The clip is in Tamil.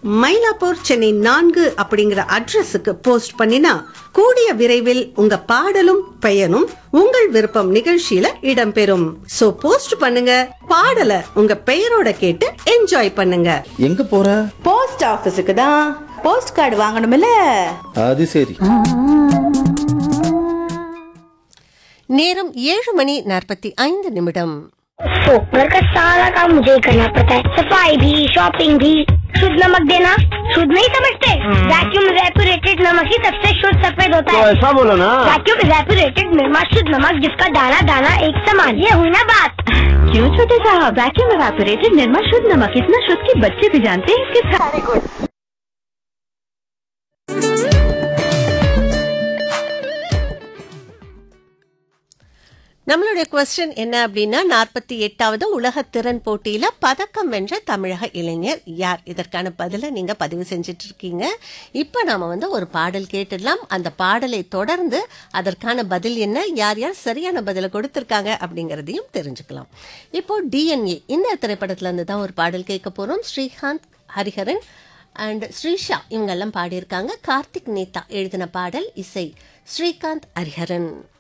மயிலாப்பூர் சென்னை நான்கு அப்படிங்கிற அட்ரஸுக்கு போஸ்ட் பண்ணினா கூடிய விரைவில் உங்க பாடலும் பெயரும் உங்கள் விருப்பம் நிகழ்ச்சியில இடம்பெறும் சோ போஸ்ட் பண்ணுங்க பாடலை உங்க பெயரோட கேட்டு என்ஜாய் பண்ணுங்க எங்க போற போஸ்ட் ஆபீஸுக்கு தான் போஸ்ட் கார்டு வாங்கணும்ல அது சரி நேரம் ஏழு மணி நாற்பத்தி ஐந்து நிமிடம் तो घर का सारा काम मुझे ही करना पड़ता है सफाई भी शॉपिंग भी शुद्ध नमक देना शुद्ध नहीं समझते वैक्यूम रेपुरेटेड नमक ही सबसे शुद्ध सफेद होता है ऐसा बोलो ना वैक्यूम रेपुरेटेड निर्मा शुद्ध नमक जिसका दाना दाना एक समान ये हुई ना बात क्यों छोटे साहब वैक्यूम एवापोरेटेड निर्मा शुद्ध नमक इतना शुद्ध कि बच्चे भी जानते हैं इसके सारे गुण நம்மளுடைய கொஸ்டின் என்ன அப்படின்னா நாற்பத்தி எட்டாவது உலக திறன் போட்டியில பதக்கம் வென்ற தமிழக இளைஞர் யார் இதற்கான பதிலை நீங்க பதிவு செஞ்சுட்டு இருக்கீங்க இப்போ நாம வந்து ஒரு பாடல் கேட்டுடலாம் அந்த பாடலை தொடர்ந்து அதற்கான பதில் என்ன யார் யார் சரியான பதிலை கொடுத்திருக்காங்க அப்படிங்கறதையும் தெரிஞ்சுக்கலாம் இப்போ டிஎன்ஏ இந்த திரைப்படத்துல இருந்து தான் ஒரு பாடல் கேட்க போறோம் ஸ்ரீகாந்த் ஹரிஹரன் அண்ட் ஸ்ரீஷா இவங்கெல்லாம் பாடியிருக்காங்க கார்த்திக் நேதா எழுதின பாடல் இசை ஸ்ரீகாந்த் ஹரிஹரன்